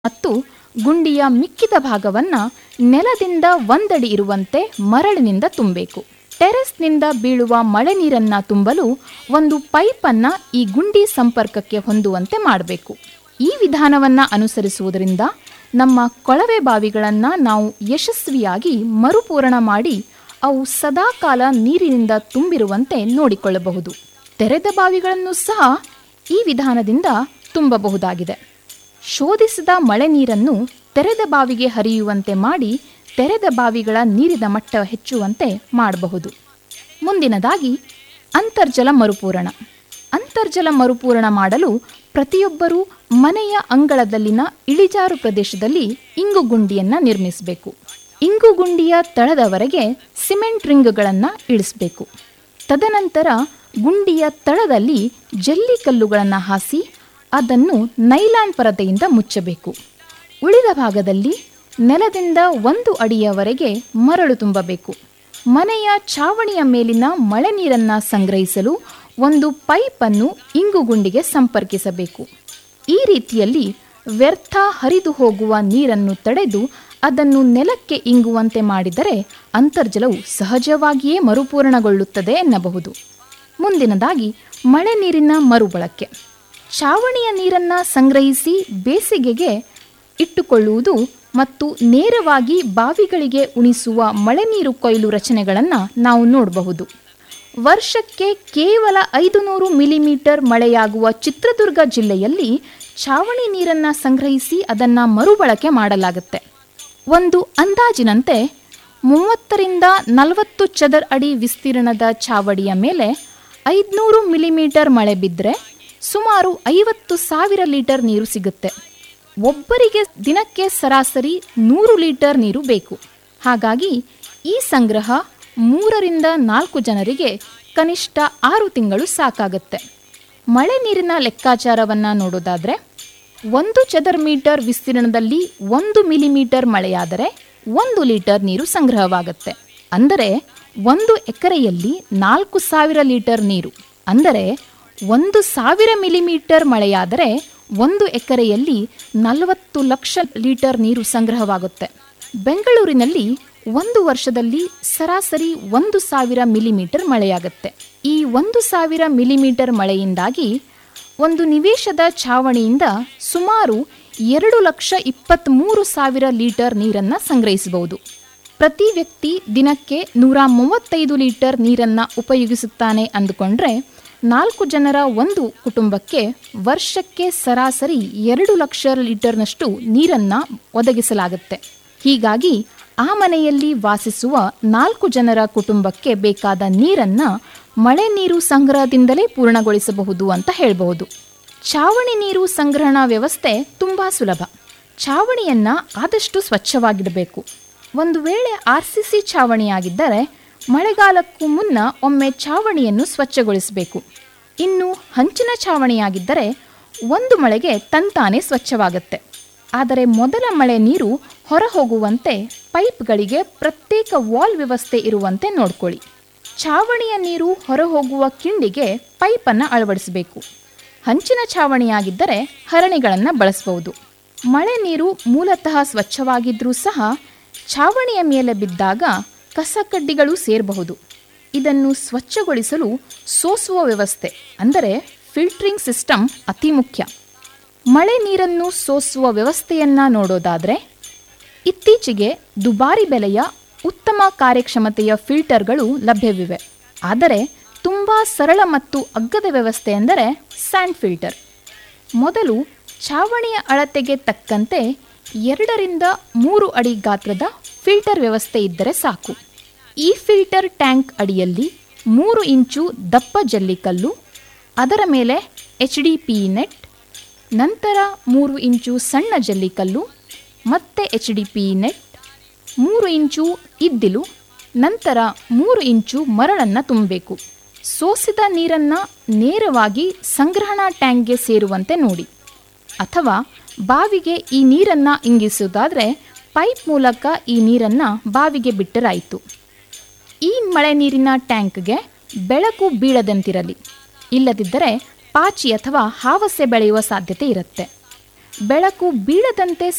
ಮತ್ತು ಗುಂಡಿಯ ಮಿಕ್ಕಿದ ಭಾಗವನ್ನ ನೆಲದಿಂದ ಒಂದಡಿ ಇರುವಂತೆ ಮರಳಿನಿಂದ ತುಂಬಬೇಕು ಟೆರೆಸ್ನಿಂದ ಬೀಳುವ ಮಳೆ ನೀರನ್ನ ತುಂಬಲು ಒಂದು ಪೈಪನ್ನ ಈ ಗುಂಡಿ ಸಂಪರ್ಕಕ್ಕೆ ಹೊಂದುವಂತೆ ಮಾಡಬೇಕು ಈ ವಿಧಾನವನ್ನ ಅನುಸರಿಸುವುದರಿಂದ ನಮ್ಮ ಕೊಳವೆ ಬಾವಿಗಳನ್ನ ನಾವು ಯಶಸ್ವಿಯಾಗಿ ಮರುಪೂರಣ ಮಾಡಿ ಅವು ಸದಾಕಾಲ ನೀರಿನಿಂದ ತುಂಬಿರುವಂತೆ ನೋಡಿಕೊಳ್ಳಬಹುದು ತೆರೆದ ಬಾವಿಗಳನ್ನು ಸಹ ಈ ವಿಧಾನದಿಂದ ತುಂಬಬಹುದಾಗಿದೆ ಶೋಧಿಸಿದ ಮಳೆ ನೀರನ್ನು ತೆರೆದ ಬಾವಿಗೆ ಹರಿಯುವಂತೆ ಮಾಡಿ ತೆರೆದ ಬಾವಿಗಳ ನೀರಿನ ಮಟ್ಟ ಹೆಚ್ಚುವಂತೆ ಮಾಡಬಹುದು ಮುಂದಿನದಾಗಿ ಅಂತರ್ಜಲ ಮರುಪೂರಣ ಅಂತರ್ಜಲ ಮರುಪೂರಣ ಮಾಡಲು ಪ್ರತಿಯೊಬ್ಬರೂ ಮನೆಯ ಅಂಗಳದಲ್ಲಿನ ಇಳಿಜಾರು ಪ್ರದೇಶದಲ್ಲಿ ಇಂಗು ಗುಂಡಿಯನ್ನ ನಿರ್ಮಿಸಬೇಕು ಇಂಗು ಗುಂಡಿಯ ತಳದವರೆಗೆ ಸಿಮೆಂಟ್ ರಿಂಗ್ಗಳನ್ನು ಇಳಿಸಬೇಕು ತದನಂತರ ಗುಂಡಿಯ ತಳದಲ್ಲಿ ಜಲ್ಲಿ ಕಲ್ಲುಗಳನ್ನು ಹಾಸಿ ಅದನ್ನು ನೈಲಾನ್ ಪರದೆಯಿಂದ ಮುಚ್ಚಬೇಕು ಉಳಿದ ಭಾಗದಲ್ಲಿ ನೆಲದಿಂದ ಒಂದು ಅಡಿಯವರೆಗೆ ಮರಳು ತುಂಬಬೇಕು ಮನೆಯ ಛಾವಣಿಯ ಮೇಲಿನ ಮಳೆ ನೀರನ್ನು ಸಂಗ್ರಹಿಸಲು ಒಂದು ಪೈಪನ್ನು ಇಂಗುಗುಂಡಿಗೆ ಸಂಪರ್ಕಿಸಬೇಕು ಈ ರೀತಿಯಲ್ಲಿ ವ್ಯರ್ಥ ಹರಿದು ಹೋಗುವ ನೀರನ್ನು ತಡೆದು ಅದನ್ನು ನೆಲಕ್ಕೆ ಇಂಗುವಂತೆ ಮಾಡಿದರೆ ಅಂತರ್ಜಲವು ಸಹಜವಾಗಿಯೇ ಮರುಪೂರಣಗೊಳ್ಳುತ್ತದೆ ಎನ್ನಬಹುದು ಮುಂದಿನದಾಗಿ ಮಳೆ ನೀರಿನ ಮರುಬಳಕೆ ಛಾವಣಿಯ ನೀರನ್ನು ಸಂಗ್ರಹಿಸಿ ಬೇಸಿಗೆಗೆ ಇಟ್ಟುಕೊಳ್ಳುವುದು ಮತ್ತು ನೇರವಾಗಿ ಬಾವಿಗಳಿಗೆ ಉಣಿಸುವ ಮಳೆ ನೀರು ಕೊಯ್ಲು ರಚನೆಗಳನ್ನು ನಾವು ನೋಡಬಹುದು ವರ್ಷಕ್ಕೆ ಕೇವಲ ಐದು ನೂರು ಮಿಲಿಮೀಟರ್ ಮಳೆಯಾಗುವ ಚಿತ್ರದುರ್ಗ ಜಿಲ್ಲೆಯಲ್ಲಿ ಛಾವಣಿ ನೀರನ್ನು ಸಂಗ್ರಹಿಸಿ ಅದನ್ನು ಮರುಬಳಕೆ ಮಾಡಲಾಗುತ್ತೆ ಒಂದು ಅಂದಾಜಿನಂತೆ ಮೂವತ್ತರಿಂದ ನಲವತ್ತು ಚದರ್ ಅಡಿ ವಿಸ್ತೀರ್ಣದ ಛಾವಣಿಯ ಮೇಲೆ ಐದುನೂರು ಮಿಲಿಮೀಟರ್ ಮಳೆ ಬಿದ್ದರೆ ಸುಮಾರು ಐವತ್ತು ಸಾವಿರ ಲೀಟರ್ ನೀರು ಸಿಗುತ್ತೆ ಒಬ್ಬರಿಗೆ ದಿನಕ್ಕೆ ಸರಾಸರಿ ನೂರು ಲೀಟರ್ ನೀರು ಬೇಕು ಹಾಗಾಗಿ ಈ ಸಂಗ್ರಹ ಮೂರರಿಂದ ನಾಲ್ಕು ಜನರಿಗೆ ಕನಿಷ್ಠ ಆರು ತಿಂಗಳು ಸಾಕಾಗುತ್ತೆ ಮಳೆ ನೀರಿನ ಲೆಕ್ಕಾಚಾರವನ್ನು ನೋಡೋದಾದರೆ ಒಂದು ಚದರ್ ಮೀಟರ್ ವಿಸ್ತೀರ್ಣದಲ್ಲಿ ಒಂದು ಮಿಲಿಮೀಟರ್ ಮಳೆಯಾದರೆ ಒಂದು ಲೀಟರ್ ನೀರು ಸಂಗ್ರಹವಾಗುತ್ತೆ ಅಂದರೆ ಒಂದು ಎಕರೆಯಲ್ಲಿ ನಾಲ್ಕು ಸಾವಿರ ಲೀಟರ್ ನೀರು ಅಂದರೆ ಒಂದು ಸಾವಿರ ಮಿಲಿಮೀಟರ್ ಮಳೆಯಾದರೆ ಒಂದು ಎಕರೆಯಲ್ಲಿ ನಲವತ್ತು ಲಕ್ಷ ಲೀಟರ್ ನೀರು ಸಂಗ್ರಹವಾಗುತ್ತೆ ಬೆಂಗಳೂರಿನಲ್ಲಿ ಒಂದು ವರ್ಷದಲ್ಲಿ ಸರಾಸರಿ ಒಂದು ಸಾವಿರ ಮಿಲಿಮೀಟರ್ ಮಳೆಯಾಗುತ್ತೆ ಈ ಒಂದು ಸಾವಿರ ಮಿಲಿಮೀಟರ್ ಮಳೆಯಿಂದಾಗಿ ಒಂದು ನಿವೇಶದ ಛಾವಣಿಯಿಂದ ಸುಮಾರು ಎರಡು ಲಕ್ಷ ಇಪ್ಪತ್ತ್ಮೂರು ಸಾವಿರ ಲೀಟರ್ ನೀರನ್ನು ಸಂಗ್ರಹಿಸಬಹುದು ಪ್ರತಿ ವ್ಯಕ್ತಿ ದಿನಕ್ಕೆ ನೂರ ಮೂವತ್ತೈದು ಲೀಟರ್ ನೀರನ್ನು ಉಪಯೋಗಿಸುತ್ತಾನೆ ಅಂದುಕೊಂಡ್ರೆ ನಾಲ್ಕು ಜನರ ಒಂದು ಕುಟುಂಬಕ್ಕೆ ವರ್ಷಕ್ಕೆ ಸರಾಸರಿ ಎರಡು ಲಕ್ಷ ಲೀಟರ್ನಷ್ಟು ನೀರನ್ನು ಒದಗಿಸಲಾಗುತ್ತೆ ಹೀಗಾಗಿ ಆ ಮನೆಯಲ್ಲಿ ವಾಸಿಸುವ ನಾಲ್ಕು ಜನರ ಕುಟುಂಬಕ್ಕೆ ಬೇಕಾದ ನೀರನ್ನು ಮಳೆ ನೀರು ಸಂಗ್ರಹದಿಂದಲೇ ಪೂರ್ಣಗೊಳಿಸಬಹುದು ಅಂತ ಹೇಳಬಹುದು ಛಾವಣಿ ನೀರು ಸಂಗ್ರಹಣಾ ವ್ಯವಸ್ಥೆ ತುಂಬ ಸುಲಭ ಛಾವಣಿಯನ್ನು ಆದಷ್ಟು ಸ್ವಚ್ಛವಾಗಿಡಬೇಕು ಒಂದು ವೇಳೆ ಆರ್ ಸಿ ಸಿ ಛಾವಣಿಯಾಗಿದ್ದರೆ ಮಳೆಗಾಲಕ್ಕೂ ಮುನ್ನ ಒಮ್ಮೆ ಛಾವಣಿಯನ್ನು ಸ್ವಚ್ಛಗೊಳಿಸಬೇಕು ಇನ್ನು ಹಂಚಿನ ಛಾವಣಿಯಾಗಿದ್ದರೆ ಒಂದು ಮಳೆಗೆ ತಂತಾನೆ ಸ್ವಚ್ಛವಾಗುತ್ತೆ ಆದರೆ ಮೊದಲ ಮಳೆ ನೀರು ಹೊರ ಹೋಗುವಂತೆ ಪೈಪ್ಗಳಿಗೆ ಪ್ರತ್ಯೇಕ ವಾಲ್ ವ್ಯವಸ್ಥೆ ಇರುವಂತೆ ನೋಡ್ಕೊಳ್ಳಿ ಛಾವಣಿಯ ನೀರು ಹೊರಹೋಗುವ ಕಿಂಡಿಗೆ ಪೈಪನ್ನು ಅಳವಡಿಸಬೇಕು ಹಂಚಿನ ಛಾವಣಿಯಾಗಿದ್ದರೆ ಹರಣಿಗಳನ್ನು ಬಳಸಬಹುದು ಮಳೆ ನೀರು ಮೂಲತಃ ಸ್ವಚ್ಛವಾಗಿದ್ದರೂ ಸಹ ಛಾವಣಿಯ ಮೇಲೆ ಬಿದ್ದಾಗ ಕಸಕಡ್ಡಿಗಳು ಸೇರಬಹುದು ಇದನ್ನು ಸ್ವಚ್ಛಗೊಳಿಸಲು ಸೋಸುವ ವ್ಯವಸ್ಥೆ ಅಂದರೆ ಫಿಲ್ಟ್ರಿಂಗ್ ಸಿಸ್ಟಮ್ ಅತಿ ಮುಖ್ಯ ಮಳೆ ನೀರನ್ನು ಸೋಸುವ ವ್ಯವಸ್ಥೆಯನ್ನು ನೋಡೋದಾದರೆ ಇತ್ತೀಚೆಗೆ ದುಬಾರಿ ಬೆಲೆಯ ಉತ್ತಮ ಕಾರ್ಯಕ್ಷಮತೆಯ ಫಿಲ್ಟರ್ಗಳು ಲಭ್ಯವಿವೆ ಆದರೆ ತುಂಬ ಸರಳ ಮತ್ತು ಅಗ್ಗದ ವ್ಯವಸ್ಥೆ ಎಂದರೆ ಸ್ಯಾಂಡ್ ಫಿಲ್ಟರ್ ಮೊದಲು ಛಾವಣಿಯ ಅಳತೆಗೆ ತಕ್ಕಂತೆ ಎರಡರಿಂದ ಮೂರು ಅಡಿ ಗಾತ್ರದ ಫಿಲ್ಟರ್ ವ್ಯವಸ್ಥೆ ಇದ್ದರೆ ಸಾಕು ಈ ಫಿಲ್ಟರ್ ಟ್ಯಾಂಕ್ ಅಡಿಯಲ್ಲಿ ಮೂರು ಇಂಚು ದಪ್ಪ ಜಲ್ಲಿಕಲ್ಲು ಅದರ ಮೇಲೆ ಎಚ್ ಡಿ ಪಿ ನೆಟ್ ನಂತರ ಮೂರು ಇಂಚು ಸಣ್ಣ ಜಲ್ಲಿಕಲ್ಲು ಮತ್ತೆ ಎಚ್ ಡಿ ಪಿ ನೆಟ್ ಮೂರು ಇಂಚು ಇದ್ದಿಲು ನಂತರ ಮೂರು ಇಂಚು ಮರಳನ್ನು ತುಂಬಬೇಕು ಸೋಸಿದ ನೀರನ್ನು ನೇರವಾಗಿ ಸಂಗ್ರಹಣಾ ಟ್ಯಾಂಕ್ಗೆ ಸೇರುವಂತೆ ನೋಡಿ ಅಥವಾ ಬಾವಿಗೆ ಈ ನೀರನ್ನು ಇಂಗಿಸುವುದಾದರೆ ಪೈಪ್ ಮೂಲಕ ಈ ನೀರನ್ನು ಬಾವಿಗೆ ಬಿಟ್ಟರಾಯಿತು ಈ ಮಳೆ ನೀರಿನ ಟ್ಯಾಂಕ್ಗೆ ಬೆಳಕು ಬೀಳದಂತಿರಲಿ ಇಲ್ಲದಿದ್ದರೆ ಪಾಚಿ ಅಥವಾ ಹಾವಸೆ ಬೆಳೆಯುವ ಸಾಧ್ಯತೆ ಇರುತ್ತೆ ಬೆಳಕು ಬೀಳದಂತೆ